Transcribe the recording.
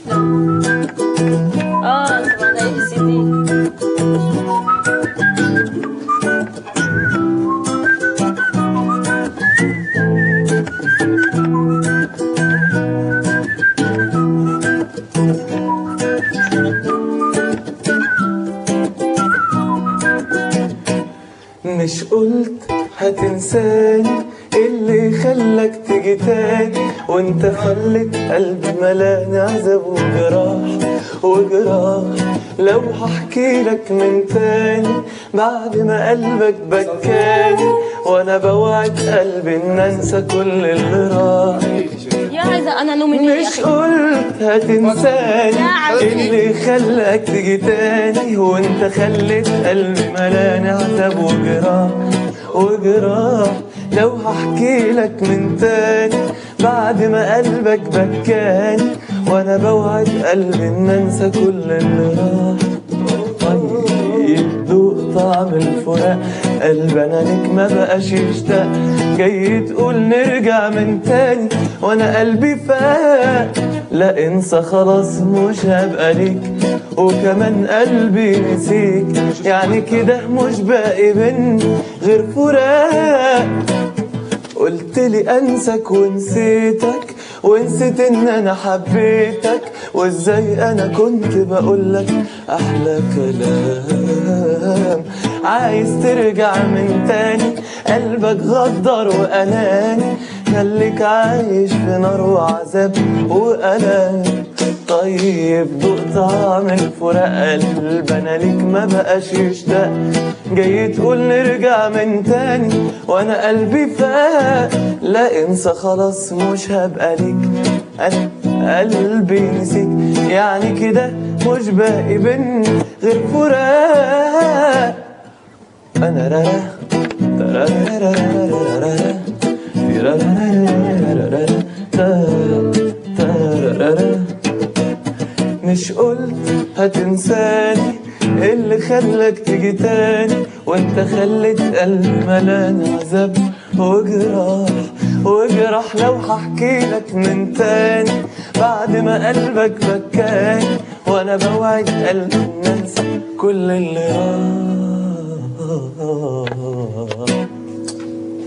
واحدة اه طبعا اي بي سي دي مش قلت هتنساني اللي خلك تيجي تاني وانت خلت قلبي ملاني عذاب وجراح وجراح لو هحكي لك من تاني بعد ما قلبك بكاني وانا بوعد قلبي ان انسى كل اللي راح يا عايزة انا نوميني يا مش اخي قلت هتنساني يا عمي. اللي خلاك تيجي تاني وانت خليت قلبي ملاني عذاب وجراح وجراح لو هحكي لك من تاني بعد ما قلبك بكاني وانا بوعد قلبي ان انسى كل اللي راح طيب دوق طعم الفراق قلب انا ليك ما بقاش يشتاق جاي تقول نرجع من تاني وانا قلبي فاق لا انسى خلاص مش هبقى ليك وكمان قلبي نسيك يعني كده مش باقي بينا غير فراق قلت لي انساك ونسيتك ونسيت ان انا حبيتك وازاي انا كنت بقولك احلى كلام عايز ترجع من تاني قلبك غدر واناني خليك عايش في نار وعذاب والام طيب دوق طعم الفراق قلب انا ليك ما بقاش يشتاق جاي تقول نرجع من تاني وانا قلبي فاق لا انسى خلاص مش هبقى ليك انا قلبي نسيك يعني كده مش باقي بينا غير فراق انا رارا ترارارارارارارا تيرارارارارارا تا- تارارارا مش قلت هتنساني اللي خلك تيجي تاني وانت خليت قلبي ملان عذاب وجراح وجراح لو هحكي لك من تاني بعد ما قلبك بكاني وانا بوعد قلبي ان انسى كل اللي راح